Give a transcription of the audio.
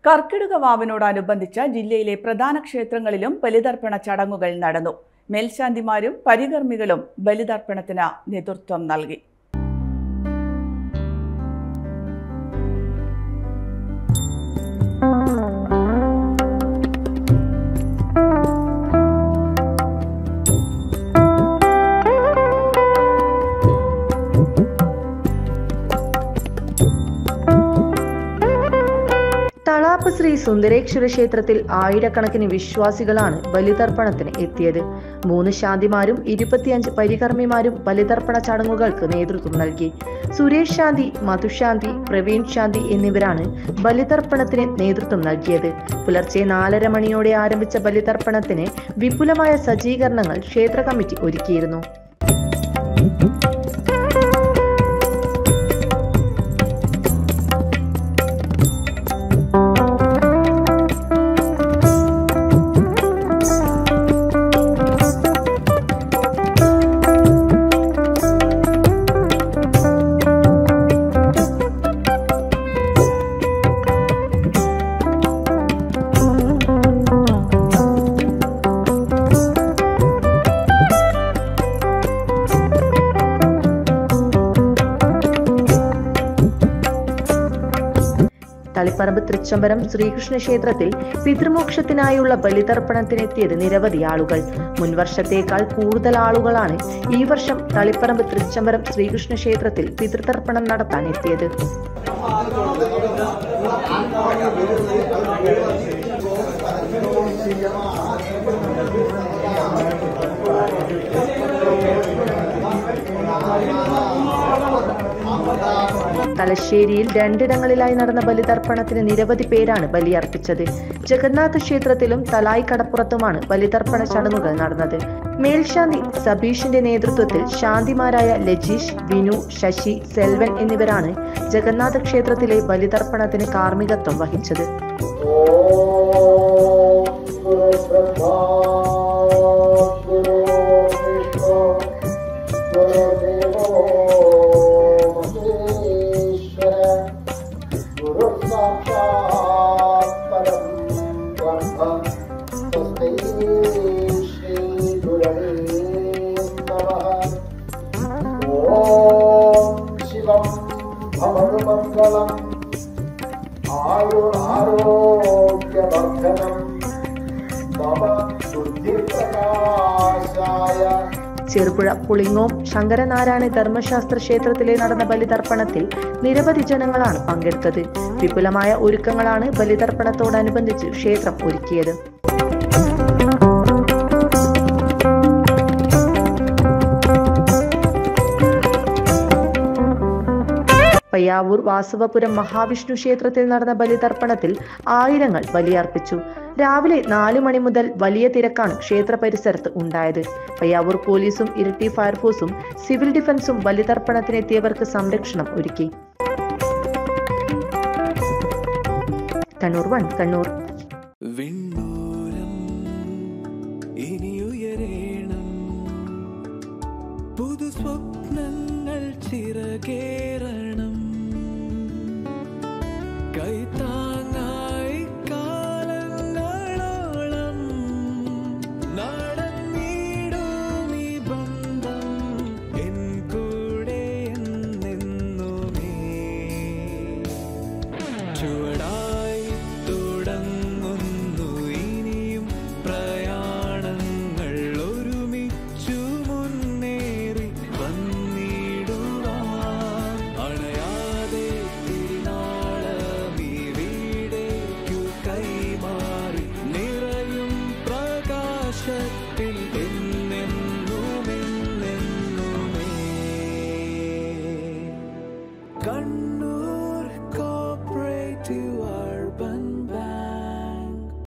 കർക്കിടക വാവിനോടനുബന്ധിച്ച് ജില്ലയിലെ പ്രധാന ക്ഷേത്രങ്ങളിലും ബലിതർപ്പണ ചടങ്ങുകൾ നടന്നു മേൽശാന്തിമാരും പരികർമ്മികളും ബലിതർപ്പണത്തിന് നേതൃത്വം നൽകി തളാപ്പ് ശ്രീ സുന്ദരേശ്വര ക്ഷേത്രത്തിൽ ആയിരക്കണക്കിന് വിശ്വാസികളാണ് ബലിതർപ്പണത്തിന് എത്തിയത് മൂന്ന് ശാന്തിമാരും ഇരുപത്തിയഞ്ച് പരികർമ്മിമാരും ബലിതർപ്പണ ചടങ്ങുകൾക്ക് നേതൃത്വം നൽകി സുരേഷ് ശാന്തി മധുശാന്തി പ്രവീൺ ശാന്തി എന്നിവരാണ് ബലിതർപ്പണത്തിന് നേതൃത്വം നൽകിയത് പുലർച്ചെ നാലര മണിയോടെ ആരംഭിച്ച ബലിതർപ്പണത്തിന് വിപുലമായ സജ്ജീകരണങ്ങൾ ക്ഷേത്ര കമ്മിറ്റി ഒരുക്കിയിരുന്നു തളിപ്പറമ്പ് തൃച്ചംബരം ശ്രീകൃഷ്ണ ക്ഷേത്രത്തിൽ പിതൃമോക്ഷത്തിനായുള്ള ബലിതർപ്പണത്തിനെത്തിയത് നിരവധി ആളുകൾ മുൻവർഷത്തേക്കാൾ കൂടുതൽ ആളുകളാണ് ഈ വർഷം തളിപ്പറമ്പ് തൃച്ചംബരം ശ്രീകൃഷ്ണ ക്ഷേത്രത്തിൽ പിതൃതർപ്പണം നടത്താൻ എത്തിയത് തലശ്ശേരിയിൽ രണ്ടിടങ്ങളിലായി നടന്ന ബലിതർപ്പണത്തിന് നിരവധി പേരാണ് ബലിയർപ്പിച്ചത് ജഗന്നാഥ ക്ഷേത്രത്തിലും തലായി കടപ്പുറത്തുമാണ് ബലിതർപ്പണ ചടങ്ങുകൾ നടന്നത് മേൽശാന്തി സബീഷിന്റെ നേതൃത്വത്തിൽ ശാന്തിമാരായ ലജീഷ് വിനു ശശി സെൽവൻ എന്നിവരാണ് ജഗന്നാഥ ക്ഷേത്രത്തിലെ ബലിതർപ്പണത്തിന് കാർമ്മികത്വം വഹിച്ചത് ശിവം ഭവമംഗളം ആയുരാരോഗ്യവർദ്ധനം മമ ബുദ്ധിപ്രകാശായ ചെറുപുഴ പുളിങ്ങോം ശങ്കരനാരായണ ധർമ്മശാസ്ത്ര ക്ഷേത്രത്തിലെ നടന്ന ബലിതർപ്പണത്തിൽ നിരവധി ജനങ്ങളാണ് പങ്കെടുത്തത് വിപുലമായ ഒരുക്കങ്ങളാണ് ബലിതർപ്പണത്തോടനുബന്ധിച്ച് ക്ഷേത്രം ഒരുക്കിയത് പയ്യാവൂർ വാസവപുരം മഹാവിഷ്ണു ക്ഷേത്രത്തിൽ നടന്ന ബലിതർപ്പണത്തിൽ ആയിരങ്ങൾ ബലിയർപ്പിച്ചു രാവിലെ നാലു മണി മുതൽ വലിയ തിരക്കാണ് ക്ഷേത്ര പരിസരത്ത് ഉണ്ടായത് പയ്യാവൂർ പോലീസും ഇരിട്ടി ഫയർഫോഴ്സും സിവിൽ ഡിഫൻസും ബലിതർപ്പണത്തിനെത്തിയവർക്ക് സംരക്ഷണം ഒരുക്കി കണ്ണൂർ വൺ കണ്ണൂർ വിണ്ണൂരം ഇനിയുയരേണം പുതു സ്വപ്നങ്ങൾ ചിറകേ